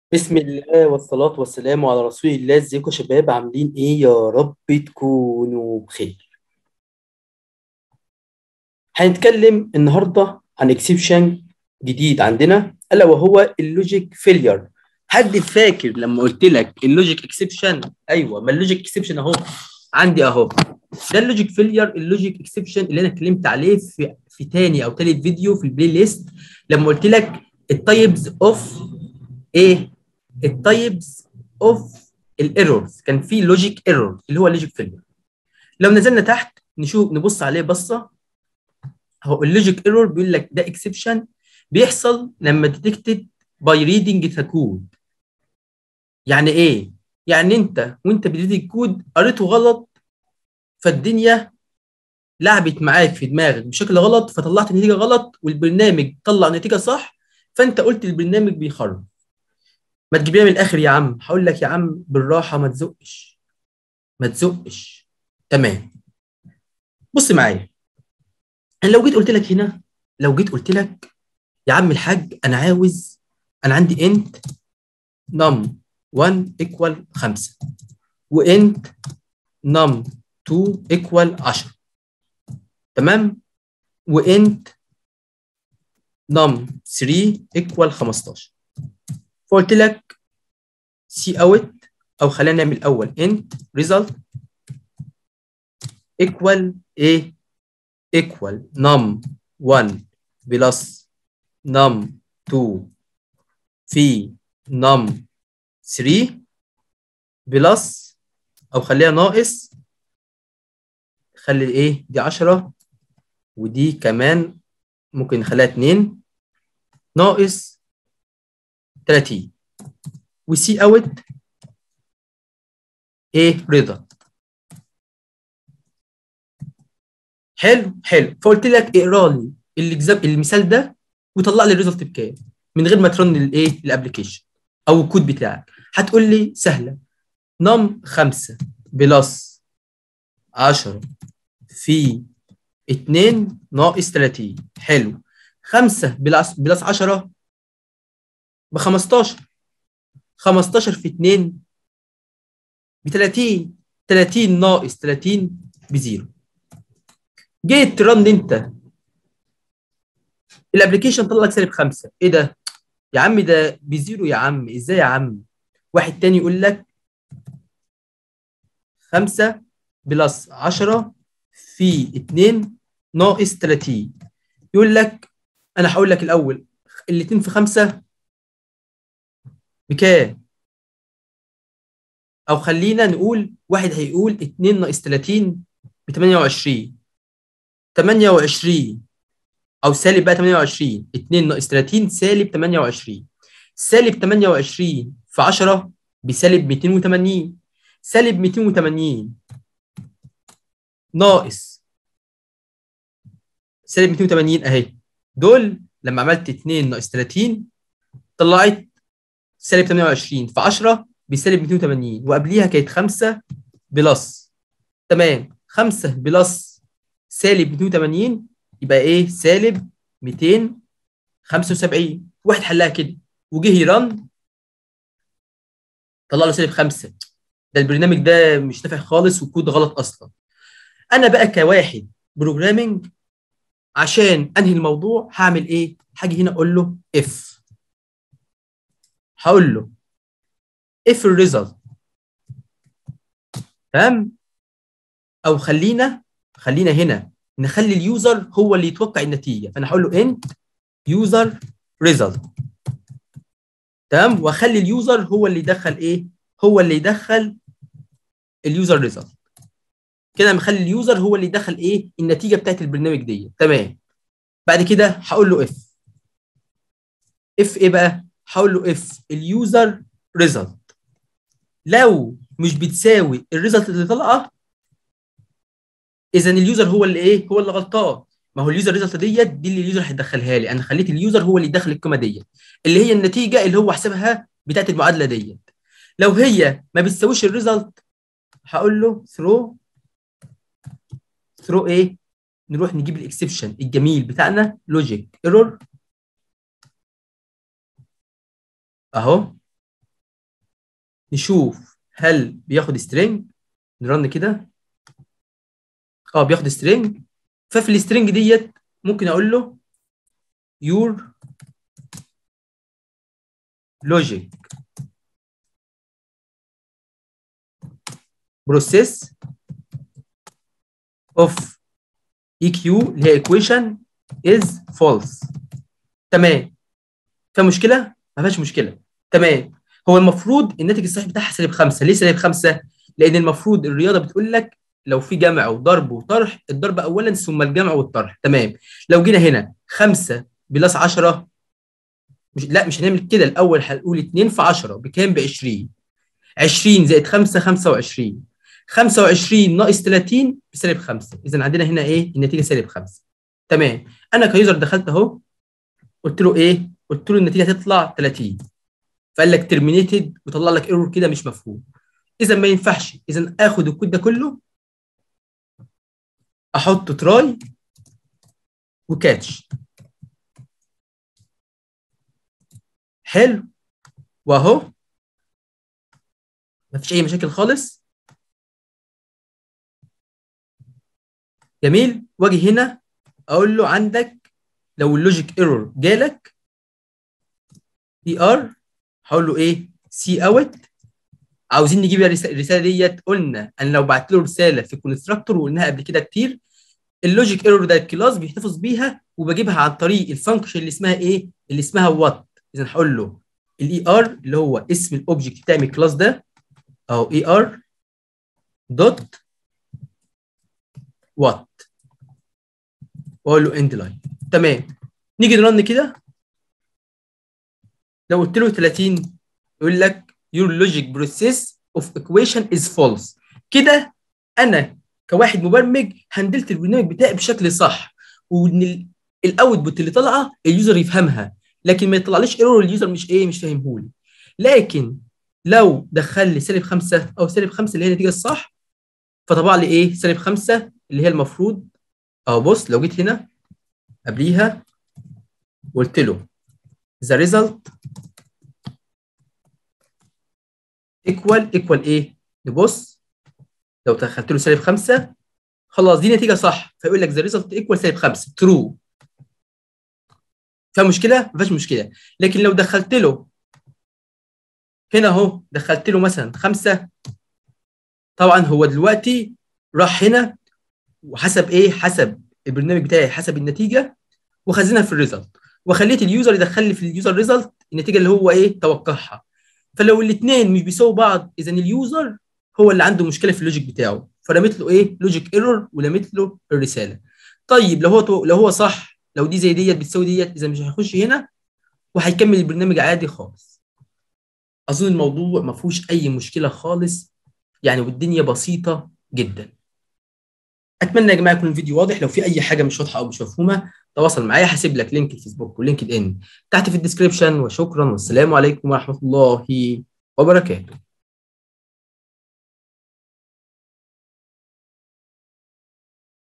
بسم الله والصلاة والسلام على رسول الله ازيكم يا شباب عاملين ايه يا رب تكونوا بخير هنتكلم النهارده عن اكسبشن جديد عندنا الا وهو اللوجيك فيلير حد فاكر لما قلت لك اللوجيك اكسبشن ايوه ما اللوجيك اكسبشن اهو عندي اهو ده اللوجيك فيلير اللوجيك اكسبشن اللي انا اتكلمت عليه في في تاني او تالت فيديو في البلاي ليست لما قلت لك التايبز اوف ايه التايبز اوف الايرورز كان في لوجيك ايرور اللي هو اللوجيك فيلير لو نزلنا تحت نشوف نبص عليه بصه هو اللوجيك ايرور بيقول لك ده اكسبشن بيحصل لما ديتكتد باي ريدنج ذا كود يعني ايه يعني انت وانت بتريد الكود قريته غلط فالدنيا لعبت معاك في دماغك بشكل غلط فطلعت نتيجه غلط والبرنامج طلع نتيجه صح فانت قلت البرنامج بيخرب ما تجيبيها من الاخر يا عم هقول لك يا عم بالراحه ما تزقش ما تزقش تمام بص معايا انا لو جيت قلت لك هنا لو جيت قلت لك يا عم الحاج انا عاوز انا عندي انت نم 1 ايكوال 5 وانت نم 2 ايكوال 10 تمام وانت نم 3 ايكوال 15 فقلت لك سي اوت او خلينا نعمل الاول انت ريزلت ايكوال ايه ايكوال نم 1 بلس نم 2 في نم 3 بلس او خليها ناقص خلي ايه دي 10 ودي كمان ممكن نخليها 2 ناقص 30 وسي اوت ايه رضا حلو حلو فقلت لك اقرا لي الاكزام المثال ده وطلع لي الريزلت بكام من غير ما ترن الايه الابلكيشن او الكود بتاعك هتقول لي سهله نم 5 بلس 10 في 2 ناقص 30 حلو 5 بلس بلس 10 ب 15 15 في 2 ب 30 30 ناقص 30 بزيرو جيت ترن انت الابلكيشن طلع لك سالب 5 ايه ده يا عم ده بزيرو يا عم ازاي يا عم واحد تاني يقول لك 5 بلس 10 في 2 ناقص 30 يقول لك انا هقول لك الاول الاثنين في 5 بكام؟ او خلينا نقول واحد هيقول 2 ناقص 30 ب 28 28 او سالب بقى 28 2 ناقص 30 سالب 28 سالب 28 في 10 بسالب 280 سالب 280 ناقص سالب 280 اهي دول لما عملت 2 ناقص 30 طلعت سالب 28 في 10 بسالب 280 وقبليها كانت 5 بلس تمام 5 بلس سالب 280 يبقى ايه سالب 275 واحد حلها كده وجه يرن طلع له سالب 5 ده البرنامج ده مش نافع خالص والكود غلط اصلا انا بقى كواحد بروجرامنج عشان انهي الموضوع هعمل ايه هاجي هنا اقول له اف هقول له if الريزلت تمام او خلينا خلينا هنا نخلي اليوزر هو اللي يتوقع النتيجه فانا هقول له انت يوزر ريزلت تمام واخلي اليوزر هو اللي يدخل ايه هو اللي يدخل اليوزر ريزلت كده مخلي اليوزر هو اللي يدخل ايه النتيجه بتاعت البرنامج دي تمام بعد كده هقول له اف اف ايه بقى هقول له اف اليوزر ريزلت لو مش بتساوي الريزلت اللي طالعه اذا اليوزر هو اللي ايه هو اللي غلطان ما هو اليوزر ريزلت ديت دي اللي اليوزر هيدخلها لي انا خليت اليوزر هو اللي يدخل القيمه ديت اللي هي النتيجه اللي هو حسبها بتاعت المعادله ديت لو هي ما بتساويش الريزلت هقول له ثرو ثرو ايه نروح نجيب الاكسبشن الجميل بتاعنا لوجيك ايرور اهو نشوف هل بياخد سترينج نرن كده اه بياخد سترينج ففي السترينج ديت ممكن اقول له your logic process of EQ اللي هي equation is false تمام فيها مشكله؟ ما فيهاش مشكله تمام هو المفروض الناتج الصحيح بتاعها سالب خمسه ليه سالب خمسه؟ لان المفروض الرياضه بتقول لك لو في جمع وضرب وطرح الضرب اولا ثم الجمع والطرح تمام لو جينا هنا 5 بلس 10 مش لا مش هنعمل كده الاول هنقول 2 في 10 بكام ب 20 20 زائد 5 25 25 ناقص 30 بسالب 5 اذا عندنا هنا ايه النتيجه سالب 5 تمام انا كيوزر دخلت اهو قلت له ايه قلت له النتيجه هتطلع 30 فقال لك ترمينيتد وطلع لك ايرور كده مش مفهوم اذا ما ينفعش اذا اخد الكود ده كله احط تراي وكاتش حلو واهو مفيش اي مشاكل خالص جميل واجي هنا اقول له عندك لو اللوجيك ايرور جالك اي ار هقول له ايه سي اوت عاوزين نجيب الرساله ديت قلنا ان لو بعت له رساله في الكونستراكتور وقلناها قبل كده كتير اللوجيك ايرور ده الكلاس بيحتفظ بيها وبجيبها عن طريق الفانكشن اللي اسمها ايه اللي اسمها وات اذا هقول له الاي ار اللي هو اسم الاوبجكت بتاع الكلاس ده او اي ار دوت وات واقول له اند لاين تمام نيجي نرن كده لو قلت له 30 يقول لك your logic process of equation is false كده انا كواحد مبرمج هندلت البرنامج بتاعي بشكل صح وان الاوتبوت اللي طالعه اليوزر يفهمها لكن ما يطلعليش ايرور اليوزر مش ايه مش فاهمهولي لكن لو دخل لي سالب 5 او سالب 5 اللي هي النتيجه الصح فطبع لي ايه سالب 5 اللي هي المفروض اهو بص لو جيت هنا قبليها وقلت له the result equal equal ايه نبص لو دخلت له سالب 5 خلاص دي نتيجه صح فيقول لك the result equal سالب 5 true فيها مشكله؟ ما فيهاش مشكله لكن لو دخلت له هنا اهو دخلت له مثلا 5 طبعا هو دلوقتي راح هنا وحسب ايه؟ حسب البرنامج بتاعي حسب النتيجه وخزنها في الريزلت وخليت اليوزر يدخل لي في اليوزر ريزلت النتيجه اللي هو ايه؟ توقعها فلو الاثنين مش بيساووا بعض اذا اليوزر هو اللي عنده مشكله في اللوجيك بتاعه فرميت له ايه؟ لوجيك ايرور ولميت له الرساله. طيب لو هو لو هو صح لو دي زي ديت بتساوي ديت اذا مش هيخش هنا وهيكمل البرنامج عادي خالص. اظن الموضوع ما فيهوش اي مشكله خالص يعني والدنيا بسيطه جدا. اتمنى يا جماعه يكون الفيديو واضح لو في اي حاجه مش واضحه او مش مفهومه تواصل معايا هسيب لك لينك الفيسبوك ولينكد ان تحت في الديسكربشن وشكرا والسلام عليكم ورحمه الله وبركاته